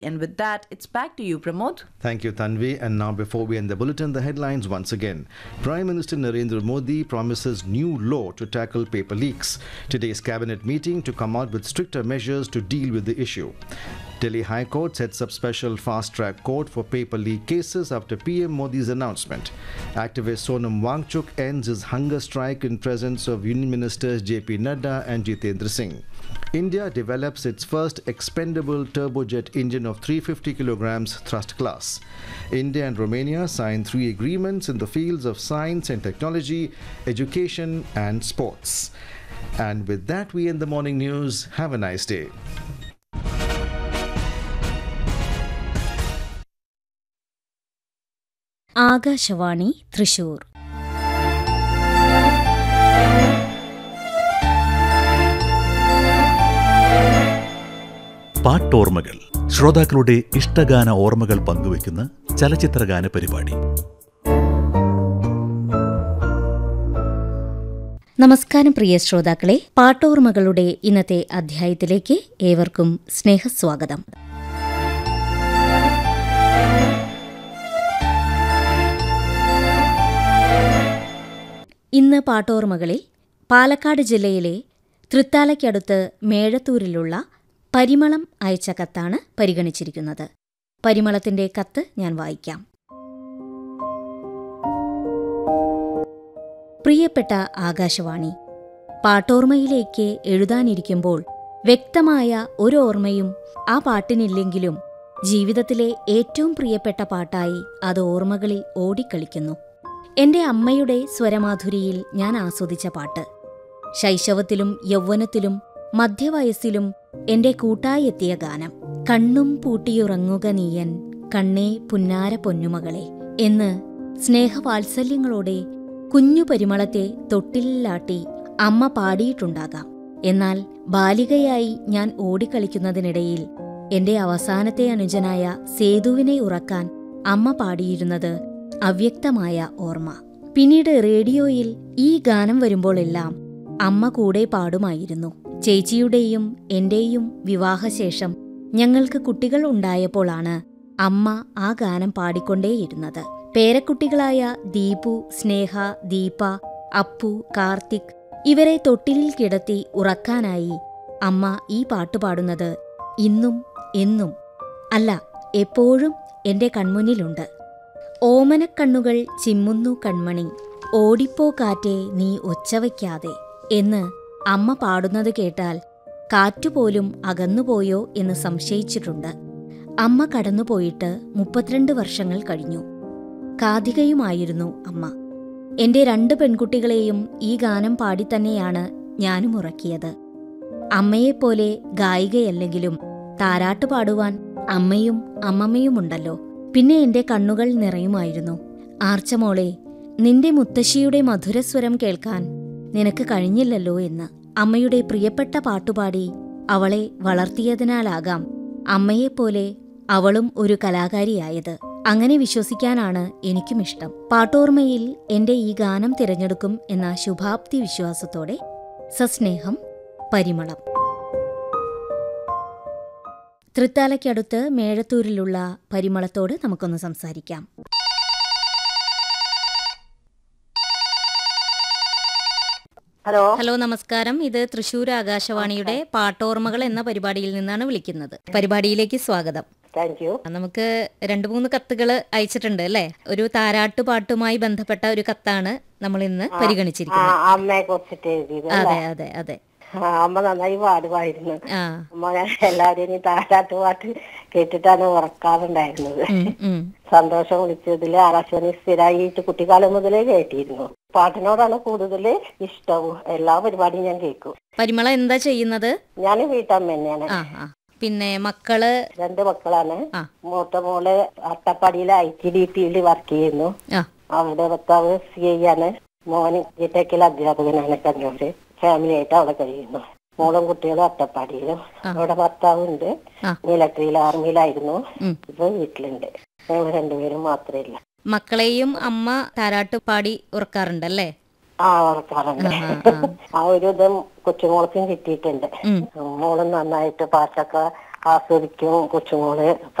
And with that, it's back to you, Pramod. Thank you, Tanvi. And now, before we end the bulletin, the headlines once again. Prime Minister Narendra Modi promises new law to tackle paper leaks. Today's cabinet meeting to come out with stricter measures to deal with the issue. Delhi High Court sets up special fast track court for paper leak cases after PM Modi's announcement. Activist Sonam Wangchuk ends his hunger strike in presence of Union Ministers JP Nadda and Jitendra Singh. India develops its first expendable turbojet engine of 350 kilograms thrust class. India and Romania sign three agreements in the fields of science and technology, education, and sports. And with that, we end the morning news. Have a nice day. Akashvani Thrissur പാട്ടോർമ്മകൾ ശ്രോതാക്കളുടെ ഇഷ്ടഗാന ഓർമ്മകൾ പങ്കുവയ്ക്കുന്ന ചലച്ചിത്രഗാന പരിപാടി നമസ്കാരം പ്രിയ ശ്രോതാക്കളെ പാട്ടോർമ്മകളുടെ ഇന്നത്തെ അധ്യായത്തിലേക്ക് ഏവർക്കും സ്നേഹസ്വാഗതം ഇന്ന് പാട്ടോർമ്മകളിൽ പാലക്കാട് ജില്ലയിലെ തൃത്താലയ്ക്കടുത്ത് മേഴത്തൂരിലുള്ള പരിമളം അയച്ച കത്താണ് പരിഗണിച്ചിരിക്കുന്നത് പരിമളത്തിന്റെ കത്ത് ഞാൻ വായിക്കാം പ്രിയപ്പെട്ട ആകാശവാണി പാട്ടോർമ്മയിലേക്ക് എഴുതാനിരിക്കുമ്പോൾ വ്യക്തമായ ഒരു ഓർമ്മയും ആ പാട്ടിനില്ലെങ്കിലും ജീവിതത്തിലെ ഏറ്റവും പ്രിയപ്പെട്ട പാട്ടായി അത് ഓർമ്മകളിൽ ഓടിക്കളിക്കുന്നു എന്റെ അമ്മയുടെ സ്വരമാധുരിയിൽ ഞാൻ ആസ്വദിച്ച പാട്ട് ശൈശവത്തിലും യൗവനത്തിലും മധ്യവയസ്സിലും എന്റെ കൂട്ടായെത്തിയ ഗാനം കണ്ണും പൂട്ടിയുറങ്ങുക നീയൻ കണ്ണേ പുന്നാര പൊന്നുമകളെ എന്ന് സ്നേഹവാത്സല്യങ്ങളോടെ കുഞ്ഞു പരിമളത്തെ തൊട്ടിലാട്ടി അമ്മ പാടിയിട്ടുണ്ടാകാം എന്നാൽ ബാലികയായി ഞാൻ ഓടിക്കളിക്കുന്നതിനിടയിൽ എന്റെ അവസാനത്തെ അനുജനായ സേതുവിനെ ഉറക്കാൻ അമ്മ പാടിയിരുന്നത് അവ്യക്തമായ ഓർമ്മ പിന്നീട് റേഡിയോയിൽ ഈ ഗാനം വരുമ്പോഴെല്ലാം അമ്മ കൂടെ പാടുമായിരുന്നു ചേച്ചിയുടെയും എന്റെയും വിവാഹശേഷം ഞങ്ങൾക്ക് കുട്ടികൾ ഉണ്ടായപ്പോഴാണ് അമ്മ ആ ഗാനം പാടിക്കൊണ്ടേയിരുന്നത് പേരക്കുട്ടികളായ ദീപു സ്നേഹ ദീപ അപ്പു കാർത്തിക് ഇവരെ തൊട്ടിലിൽ കിടത്തി ഉറക്കാനായി അമ്മ ഈ പാട്ട് പാടുന്നത് ഇന്നും എന്നും അല്ല എപ്പോഴും എന്റെ കൺമുന്നിലുണ്ട് ഓമനക്കണ്ണുകൾ ചിമ്മുന്നു കൺമണി ഓടിപ്പോ കാറ്റേ നീ ഒച്ചവയ്ക്കാതെ എന്ന് അമ്മ പാടുന്നത് കേട്ടാൽ കാറ്റുപോലും അകന്നുപോയോ എന്ന് സംശയിച്ചിട്ടുണ്ട് അമ്മ കടന്നുപോയിട്ട് മുപ്പത്തിരണ്ട് വർഷങ്ങൾ കഴിഞ്ഞു കാതികയുമായിരുന്നു അമ്മ എന്റെ രണ്ട് പെൺകുട്ടികളെയും ഈ ഗാനം പാടിത്തന്നെയാണ് ഞാനും ഉറക്കിയത് അമ്മയെപ്പോലെ ഗായികയല്ലെങ്കിലും താരാട്ട് പാടുവാൻ അമ്മയും അമ്മമ്മയുമുണ്ടല്ലോ പിന്നെ എന്റെ കണ്ണുകൾ നിറയുമായിരുന്നു ആർച്ചമോളെ നിന്റെ മുത്തശ്ശിയുടെ മധുരസ്വരം കേൾക്കാൻ നിനക്ക് കഴിഞ്ഞില്ലല്ലോ എന്ന് അമ്മയുടെ പ്രിയപ്പെട്ട പാട്ടുപാടി അവളെ വളർത്തിയതിനാലാകാം അമ്മയെപ്പോലെ അവളും ഒരു കലാകാരിയായത് അങ്ങനെ വിശ്വസിക്കാനാണ് എനിക്കുമിഷ്ടം പാട്ടോർമ്മയിൽ എന്റെ ഈ ഗാനം തിരഞ്ഞെടുക്കും എന്ന ശുഭാപ്തി വിശ്വാസത്തോടെ സസ്നേഹം പരിമളം തൃത്താലയ്ക്കടുത്ത് മേഴത്തൂരിലുള്ള പരിമളത്തോട് നമുക്കൊന്ന് സംസാരിക്കാം ഹലോ ഹലോ നമസ്കാരം ഇത് തൃശൂർ ആകാശവാണിയുടെ പാട്ടോർമ്മകൾ എന്ന പരിപാടിയിൽ നിന്നാണ് വിളിക്കുന്നത് പരിപാടിയിലേക്ക് സ്വാഗതം താങ്ക് യു നമുക്ക് രണ്ട് മൂന്ന് കത്തുകൾ അയച്ചിട്ടുണ്ട് അല്ലേ ഒരു താരാട്ട് പാട്ടുമായി ബന്ധപ്പെട്ട ഒരു കത്താണ് നമ്മൾ ഇന്ന് ആ പരിഗണിച്ചിരിക്കുന്നത് അമ്മയെ കുറിച്ചിട്ട് എഴുതിയത് അതെ അതെ അതെ ആ, അമ്മ നന്നായി പാടുമായിരുന്നു ആ അമ്മ ഞാൻ എല്ലാവരെയും ഈ താരാട്ട് പാട്ട് കേട്ടിട്ടാണ് ഉറക്കാറുണ്ടായിരുന്നത് ഉം, ഉം. സന്തോഷം വിളിച്ചതില് ആകാശവാണി സ്ഥിരമായിട്ട് കുട്ടിക്കാലം മുതലേ കേട്ടിരുന്നു പാട്ടിനോടാണ് കൂടുതൽ ഇഷ്ടവും എല്ലാ പരിപാടിയും ഞാൻ കേൾക്കും പരിമള എന്താ ചെയ്യുന്നത് ഞാൻ വീട്ടമ്മ തന്നെയാണ് ആ ആ പിന്നെ മക്കള് രണ്ട് മക്കളാണ് ആ. മൂത്ത മോള് അട്ടപ്പാടിയിലെ ഐ ടി ഡി പിയിൽ വർക്ക് ചെയ്യുന്നു ആ അവിടെ ഭർത്താവ് സി ഐ ആണ് മോൻ ജിടെക്കിലെ അധ്യാപകനാണ് കണ്ണൂര് ഫാമിലി ആയിട്ട് അവിടെ കഴിയുന്നു മോളും കുട്ടികളും അട്ടപ്പാടിയിലും അവിടെ ഭർത്താവുണ്ട് ആ. മിലിറ്ററിയിൽ ആർമിയിലായിരുന്നു ഉം. ഇപ്പൊ വീട്ടിലുണ്ട് ഞങ്ങൾ രണ്ടുപേരും മാത്രമേ ഇല്ല മക്കളെയും അമ്മ താരാട്ട് പാടി ഉറക്കാറുണ്ടല്ലേ ആ ഉറക്കാറുണ്ട് ആ, ആ, ആ ഒരു ഇതും കൊച്ചുമോൾക്കും കിട്ടിയിട്ടുണ്ട് ഉം. മോളും നന്നായിട്ട് പാട്ടൊക്കെ ആസ്വദിക്കും കൊച്ചുമോള്